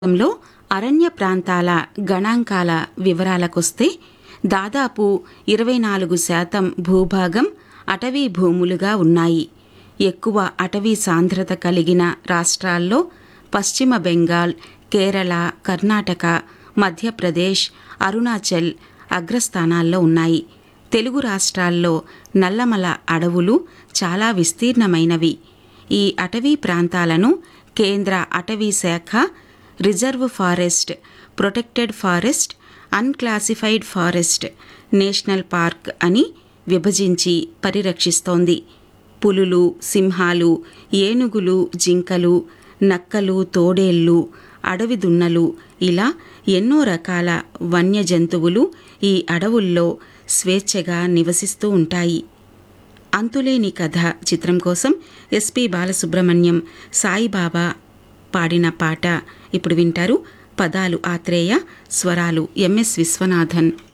లో అరణ్య ప్రాంతాల గణాంకాల వివరాలకొస్తే దాదాపు ఇరవై నాలుగు శాతం భూభాగం అటవీ భూములుగా ఉన్నాయి ఎక్కువ అటవీ సాంద్రత కలిగిన రాష్ట్రాల్లో పశ్చిమ బెంగాల్ కేరళ కర్ణాటక మధ్యప్రదేశ్ అరుణాచల్ అగ్రస్థానాల్లో ఉన్నాయి తెలుగు రాష్ట్రాల్లో నల్లమల అడవులు చాలా విస్తీర్ణమైనవి ఈ అటవీ ప్రాంతాలను కేంద్ర అటవీ శాఖ reserve forest protected forest unclassified forest national park అని విభజించి పరిరక్షిస్తోంది పులులు సింహాలు ఏనుగులు జింకలు నక్కలు తోడేళ్ళు అడవి దున్నలు ఇలా ఎన్నో రకాల వన్య జంతువులు ఈ అడవుల్లో స్వేచ్ఛగా నివసిస్తూ ఉంటాయి అంతులేని కథ చిత్రం కోసం ఎస్పి బాలసుబ్రహ్మణ్యం సాయిబాబా పాడిన పాట ఇప్పుడు వింటారు పదాలు ఆత్రేయ స్వరాలు ఎంఎస్ విశ్వనాథన్